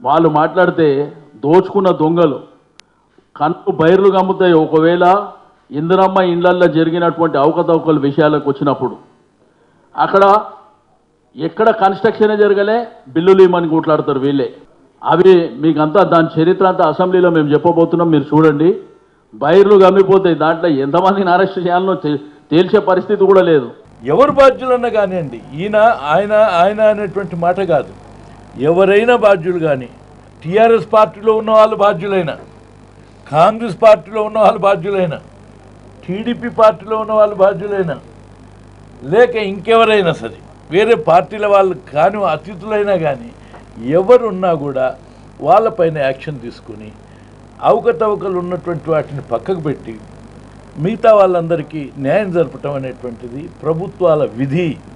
వాళ్ళు మాట్లాడితే దోచుకున్న దొంగలు కన్ను బైర్లు కమ్ముతాయి ఒకవేళ ఇందిరమ్మ ఇండ్లల్లో జరిగినటువంటి అవకతవకల విషయాలకు వచ్చినప్పుడు అక్కడ ఎక్కడ కన్స్ట్రక్షన్ జరగలే బిల్లులు ఇమ్మని కొట్లాడతారు వీళ్ళే అవి మీకంతా దాని చరిత్ర అంతా అసెంబ్లీలో మేము చెప్పబోతున్నాం మీరు చూడండి బైర్లు గమ్మిపోతాయి దాంట్లో ఎంతమందిని అరెస్ట్ చేయాలనో తే- తేల్చే పరిస్థితి కూడా లేదు ఎవరు బాధ్యులన్నా కానివ్వండి ఈయన ఆయన ఆయన అనేటువంటి మాట కాదు ఎవరైనా బాధ్యులు కానీ టీఆర్ఎస్ పార్టీలో ఉన్న వాళ్ళు బాధ్యులైనా కాంగ్రెస్ పార్టీలో ఉన్న వాళ్ళు బాధ్యులైనా టీడీపీ పార్టీలో ఉన్న వాళ్ళు బాధ్యులైనా లేక ఇంకెవరైనా సరే వేరే పార్టీల వాళ్ళు కాని అతిథులైనా కానీ ఎవరున్నా కూడా వాళ్ళపైన యాక్షన్ తీసుకుని అవకతవకలు ఉన్నటువంటి వాటిని పక్కకు పెట్టి మిగతా వాళ్ళందరికీ న్యాయం జరపటం అనేటువంటిది ప్రభుత్వాల విధి